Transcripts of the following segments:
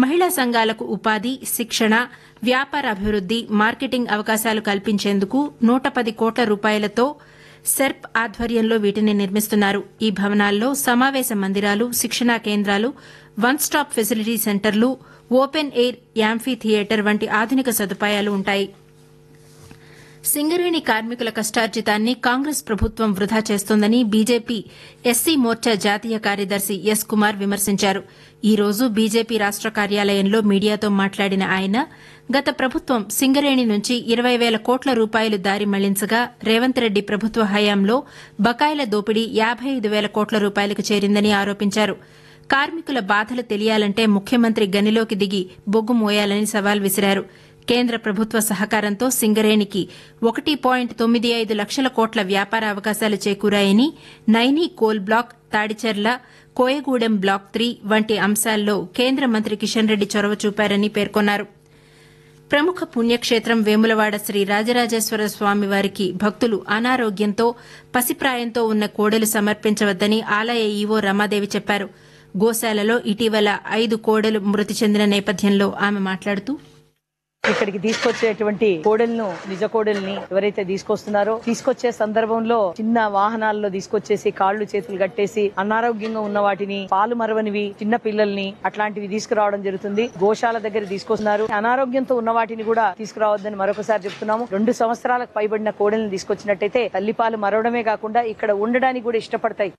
మహిళా సంఘాలకు ఉపాధి శిక్షణ వ్యాపార అభివృద్ది మార్కెటింగ్ అవకాశాలు కల్పించేందుకు నూట పది కోట్ల రూపాయలతో సెర్ప్ ఆధ్వర్యంలో వీటిని నిర్మిస్తున్నారు ఈ భవనాల్లో సమావేశ మందిరాలు శిక్షణా కేంద్రాలు వన్ స్టాప్ ఫెసిలిటీ సెంటర్లు ఓపెన్ ఎయిర్ యాంఫీ థియేటర్ వంటి ఆధునిక సదుపాయాలు ఉంటాయి సింగరేణి కార్మికుల కష్టార్జితాన్ని కాంగ్రెస్ ప్రభుత్వం వృధా చేస్తోందని బీజేపీ ఎస్సీ మోర్చా జాతీయ కార్యదర్శి ఎస్ కుమార్ విమర్శించారు ఈ రోజు బీజేపీ రాష్ట కార్యాలయంలో మీడియాతో మాట్లాడిన ఆయన గత ప్రభుత్వం సింగరేణి నుంచి ఇరవై వేల కోట్ల రూపాయలు దారి మళ్లించగా రేవంత్ రెడ్డి ప్రభుత్వ హయాంలో బకాయిల దోపిడీ యాబై ఐదు వేల కోట్ల రూపాయలకు చేరిందని ఆరోపించారు కార్మికుల బాధలు తెలియాలంటే ముఖ్యమంత్రి గనిలోకి దిగి బొగ్గు మోయాలని సవాల్ విసిరారు కేంద్ర ప్రభుత్వ సహకారంతో సింగరేణికి ఒకటి పాయింట్ తొమ్మిది ఐదు లక్షల కోట్ల వ్యాపార అవకాశాలు చేకూరాయని Naini coal block Tadicherla Koyagudem block three వంటి అంశాల్లో కేంద్ర మంత్రి కిషన్ రెడ్డి చొరవ చూపారని పేర్కొన్నారు ప్రముఖ పుణ్యక్షేత్రం వేములవాడ శ్రీ రాజరాజేశ్వర స్వామి వారికి భక్తులు అనారోగ్యంతో పసిప్రాయంతో ఉన్న కోడెలు సమర్పించవద్దని ఆలయ ఈవో రమాదేవి చెప్పారు గోశాలలో ఇటీవల ఐదు కోడెలు మృతి చెందిన నేపథ్యంలో ఆమె మాట్లాడుతూ ఇక్కడికి తీసుకొచ్చేటువంటి కోడెలను నిజ కోడెల్ని ఎవరైతే తీసుకొస్తున్నారో తీసుకొచ్చే సందర్భంలో చిన్న వాహనాల్లో తీసుకొచ్చేసి కాళ్ళు చేతులు కట్టేసి అనారోగ్యంగా ఉన్న వాటిని పాలు మరవనివి చిన్న పిల్లల్ని అట్లాంటివి తీసుకురావడం జరుగుతుంది గోశాల దగ్గర తీసుకొస్తున్నారు అనారోగ్యంతో ఉన్న వాటిని కూడా తీసుకురావద్దని మరొకసారి చెప్తున్నాము రెండు సంవత్సరాలకు పైబడిన కోడెల్ని తీసుకొచ్చినట్టయితే తల్లిపాలు మరవడమే కాకుండా ఇక్కడ ఉండడానికి కూడా ఇష్టపడతాయి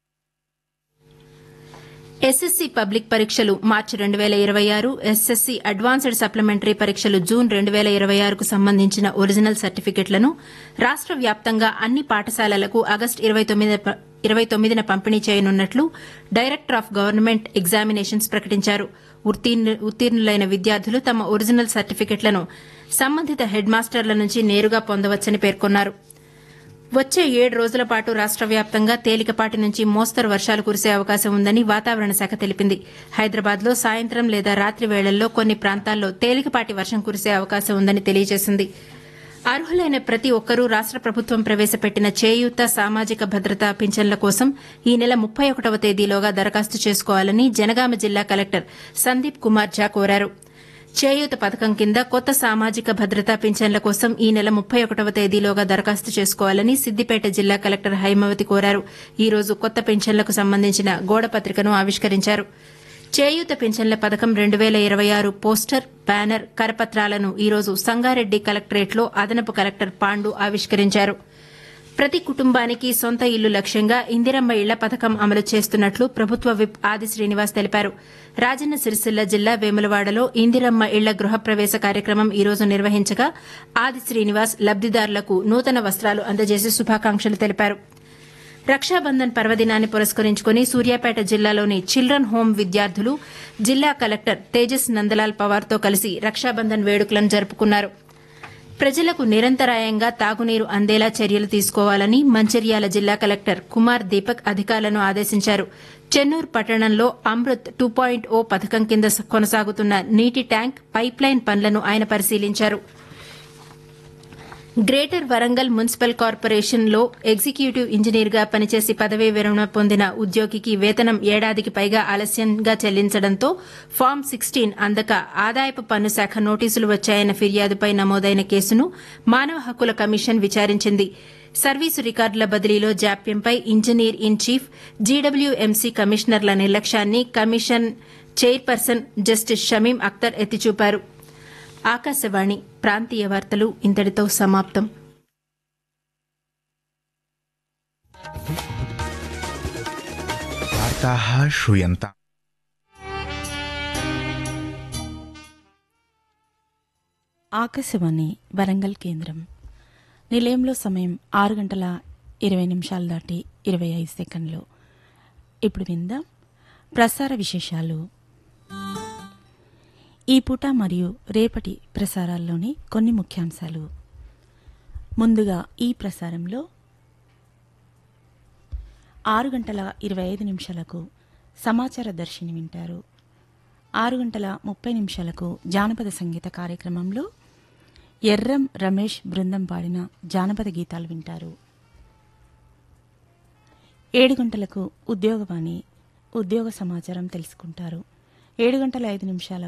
ఎస్ఎస్సీ పబ్లిక్ పరీక్షలు మార్చి రెండు వేల ఇరవై ఆరు ఎస్ఎస్సీ అడ్వాన్స్డ్ సప్లిమెంటరీ పరీక్షలు జూన్ రెండు వేల ఇరవై ఆరుకు సంబంధించిన ఒరిజినల్ సర్టిఫికెట్లను రాష్ట వ్యాప్తంగా అన్ని పాఠశాలలకు ఆగస్టు ఇరవై తొమ్మిదిన పంపిణీ చేయనున్నట్లు డైరెక్టర్ ఆఫ్ గవర్నమెంట్ ఎగ్జామినేషన్స్ ప్రకటించారు ఉత్తీర్ణులైన విద్యార్థులు తమ ఒరిజినల్ సర్టిఫికెట్లను సంబంధిత హెడ్ మాస్టర్ల నుంచి నేరుగా పొందవచ్చని పేర్కొన్నారు వచ్చే ఏడు రోజుల పాటు రాష్ట వ్యాప్తంగా తేలికపాటి నుంచి మోస్తరు వర్షాలు కురిసే అవకాశం ఉందని వాతావరణ శాఖ తెలిపింది హైదరాబాద్లో సాయంత్రం లేదా రాత్రి వేళల్లో కొన్ని ప్రాంతాల్లో తేలికపాటి వర్షం కురిసే అవకాశం ఉందని తెలియజేసింది అర్హులైన ప్రతి ఒక్కరూ రాష్ట ప్రభుత్వం ప్రవేశపెట్టిన చేయూత సామాజిక భద్రతా పింఛన్ల కోసం ఈ నెల ముప్పై ఒకటవ తేదీలోగా దరఖాస్తు చేసుకోవాలని జనగామ జిల్లా కలెక్టర్ సందీప్ కుమార్ ఝా కోరారు చేయూత పథకం కింద కొత్త సామాజిక భద్రతా పింఛన్ల కోసం ఈ నెల ముప్పై ఒకటవ తేదీలోగా దరఖాస్తు చేసుకోవాలని సిద్దిపేట జిల్లా కలెక్టర్ హైమవతి కోరారు ఈ రోజు కొత్త పింఛన్లకు సంబంధించిన గోడపత్రికను ఆవిష్కరించారు చేయూత పింఛన్ల పథకం రెండు వేల ఇరవై ఆరు పోస్టర్ బ్యానర్ కరపత్రాలను ఈ రోజు సంగారెడ్డి కలెక్టరేట్లో అదనపు కలెక్టర్ పాండు ఆవిష్కరించారు ప్రతి కుటుంబానికి సొంత ఇల్లు లక్ష్యంగా ఇందిరమ్మ ఇళ్ల పథకం అమలు చేస్తున్నట్లు ప్రభుత్వ విప్ ఆది శ్రీనివాస్ తెలిపారు రాజన్న సిరిసిల్ల జిల్లా వేములవాడలో ఇందిరమ్మ ఇళ్ల గృహప్రవేశ కార్యక్రమం ఈ రోజు నిర్వహించగా ఆది శ్రీనివాస్ లబ్దిదారులకు నూతన వస్త్రాలు అందజేసి శుభాకాంక్షలు తెలిపారు రక్షాబంధన్ పర్వదినాన్ని పురస్కరించుకుని సూర్యాపేట జిల్లాలోని చిల్డ్రన్ హోం విద్యార్థులు జిల్లా కలెక్టర్ తేజస్ నందలాల్ పవార్తో కలిసి రక్షాబంధన్ వేడుకలను జరుపుకున్నారు ప్రజలకు నిరంతరాయంగా తాగునీరు అందేలా చర్యలు తీసుకోవాలని మంచిర్యాల జిల్లా కలెక్టర్ కుమార్ దీపక్ అధికారులను ఆదేశించారు చెన్నూరు పట్టణంలో అమృత్ టూ పాయింట్ ఓ పథకం కింద కొనసాగుతున్న నీటి ట్యాంక్ పైప్లైన్ పనులను ఆయన పరిశీలించారు గ్రేటర్ వరంగల్ మున్సిపల్ కార్పొరేషన్లో ఎగ్జిక్యూటివ్ ఇంజనీర్గా పనిచేసి పదవీ విరమణ పొందిన ఉద్యోగికి వేతనం ఏడాదికి పైగా ఆలస్యంగా చెల్లించడంతో ఫామ్ సిక్స్టీన్ అందక ఆదాయపు పన్ను శాఖ నోటీసులు వచ్చాయన్న ఫిర్యాదుపై నమోదైన కేసును మానవ హక్కుల కమిషన్ విచారించింది సర్వీసు రికార్డుల బదిలీలో జాప్యంపై ఇంజనీర్ ఇన్ చీఫ్ జీడబ్ల్యూఎంసీ కమిషనర్ల నిర్లక్ష్యాన్ని commission chairperson justice Shamim Akhtar ఎత్తిచూపారు ఆకాశవాణి ప్రాంతీయ వార్తలు ఇంతటితో సమాప్తం वार्ताः श्रूयन्ताम् ఆకాశవాణి వరంగల్ కేంద్రం నిలయంలో సమయం ఆరు గంటల ఇరవై నిమిషాలు దాటి ఇరవై ఐదు సెకండ్లు ఇప్పుడు విందాం ప్రసార విశేషాలు ఈ పూట మరియు రేపటి ప్రసారాల్లోని కొన్ని ముఖ్యాంశాలు ముందుగా ఈ ప్రసారంలో ఆరు గంటల ఇరవై ఐదు నిమిషాలకు సమాచార దర్శిని వింటారు ఆరు గంటల ముప్పై నిమిషాలకు జానపద సంగీత కార్యక్రమంలో ఎర్రం రమేష్ బృందం పాడిన జానపద గీతాలు వింటారు ఏడు గంటలకు ఉద్యోగవాణి ఉద్యోగ సమాచారం తెలుసుకుంటారు ఏడు గంటల ఐదు నిమిషాల